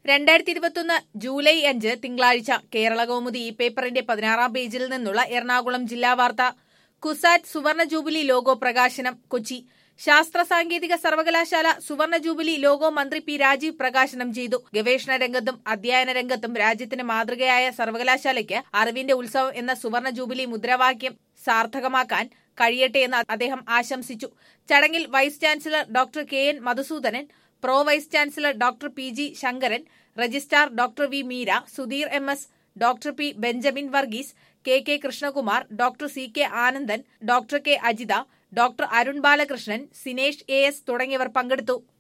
രണ്ടായിരത്തി ഇരുപത്തൊന്ന് ജൂലൈ അഞ്ച് തിങ്കളാഴ്ച കേരള കൗമുദി ഈ പേപ്പറിന്റെ പതിനാറാം പേജിൽ നിന്നുള്ള എറണാകുളം ജില്ലാ വാർത്ത കുസാറ്റ് സുവർണ ജൂബിലി ലോഗോ പ്രകാശനം കൊച്ചി ശാസ്ത്ര സാങ്കേതിക സർവകലാശാല സുവർണ ജൂബിലി ലോഗോ മന്ത്രി പി രാജീവ് പ്രകാശനം ചെയ്തു ഗവേഷണ രംഗത്തും അധ്യയന രംഗത്തും രാജ്യത്തിന് മാതൃകയായ സർവകലാശാലയ്ക്ക് അറിവിന്റെ ഉത്സവം എന്ന സുവർണ ജൂബിലി മുദ്രാവാക്യം സാർത്ഥകമാക്കാൻ കഴിയട്ടെ എന്ന് അദ്ദേഹം ആശംസിച്ചു ചടങ്ങിൽ vice chancellor doctor K N Madhusoodanan pro vice chancellor doctor P G Sankaran registrar doctor V Meera Sudheer M S doctor P Benjamin Varghese K K Krishnakumar doctor C K Anandan doctor K Ajitha doctor Arun Balakrishnan Sinesh A S തുടങ്ങിയവർ പങ്കെടുത്തു